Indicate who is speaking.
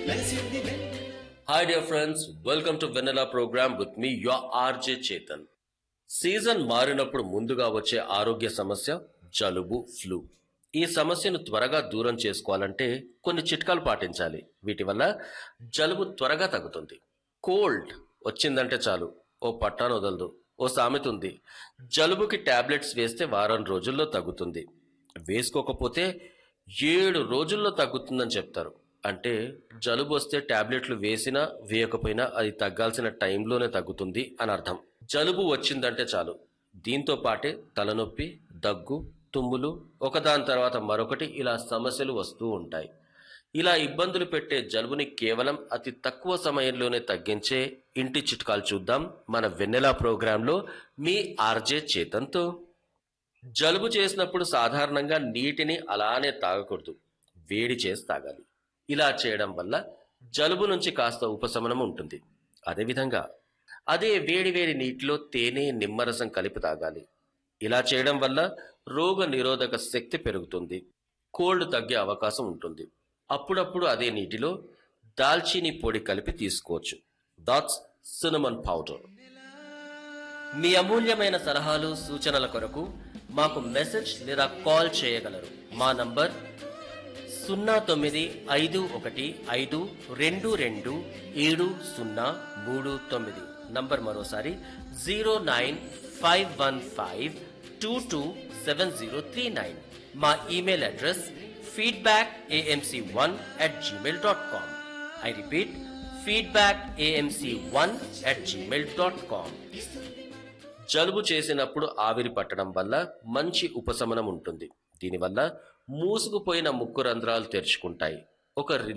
Speaker 1: Hi, dear friends. Welcome to Vanilla program with me, your RJ Chetan. Season మారినప్పుడు ముందుగా వచ్చే ఆరోగ్య సమస్య జలుబు ఫ్లూ ఈ సమస్యను త్వరగా దూరం చేసుకోవాలంటే కొన్ని చిట్కాలు పాటించాలి వీటి వల్ల జలుబు త్వరగా తగ్గుతుంది కోల్డ్ వచ్చిందంటే చాలు ఓ పట్టాను వదలదు ఓ సామెత ఉంది జలుబుకి టాబ్లెట్స్ వేస్తే వారం రోజుల్లో తగ్గుతుంది వేసుకోకపోతే ఏడు రోజుల్లో తగ్గుతుందని చెప్తారు అంటే జలుబు వస్తే టాబ్లెట్లు వేసినా వేయకపోయినా అది తగ్గాల్సిన టైంలోనే తగ్గుతుంది అని అర్థం జలుబు వచ్చిందంటే చాలు దీంతో పాటే తలనొప్పి దగ్గు తుమ్ములు ఒకదాని తర్వాత మరొకటి ఇలా సమస్యలు వస్తూ ఉంటాయి ఇలా ఇబ్బందులు పెట్టే జలుబుని కేవలం అతి తక్కువ సమయంలోనే తగ్గించే ఇంటి చిట్కాలు చూద్దాం మన వెన్నెలా ప్రోగ్రాంలో మీ ఆర్జే చేతంతో జలుబు చేసినప్పుడు సాధారణంగా నీటిని అలానే తాగకూడదు వేడి చేసి తాగాలి ఇలా చేయడం వల్ల జలుబు నుంచి కాస్త ఉపశమనం ఉంటుంది అదేవిధంగా అదే వేడి వేడి నీటిలో తేనె నిమ్మరసం కలిపి తాగాలి ఇలా చేయడం వల్ల రోగ నిరోధక శక్తి పెరుగుతుంది కోల్డ్ తగ్గే అవకాశం ఉంటుంది అప్పుడప్పుడు అదే నీటిలో దాల్చీని పొడి కలిపి తీసుకోవచ్చు దాట్స్ సినమన్ పౌడర్ మీ అమూల్యమైన సలహాలు సూచనల కొరకు మాకు మెసేజ్ లేదా కాల్ చేయగలరు మా నంబర్ సున్నా తొమ్మిది ఐదు ఒకటి ఐదు రెండు రెండు ఏడు సున్నా మూడు తొమ్మిది నంబర్ మరోసారి zero nine five one five two two seven zero three nine మా email address feedback AMC one at Gmail dot com I repeat feedback AMC one at Gmail dot com జలుబు చేసినప్పుడు ఆవిరి పట్టడం వల్ల మంచి ఉపశమనం ఉంటుంది దీనివల్ల మూసుకుపోయిన ముక్కు రంధ్రాలు తెరుచుకుంటాయి ఒక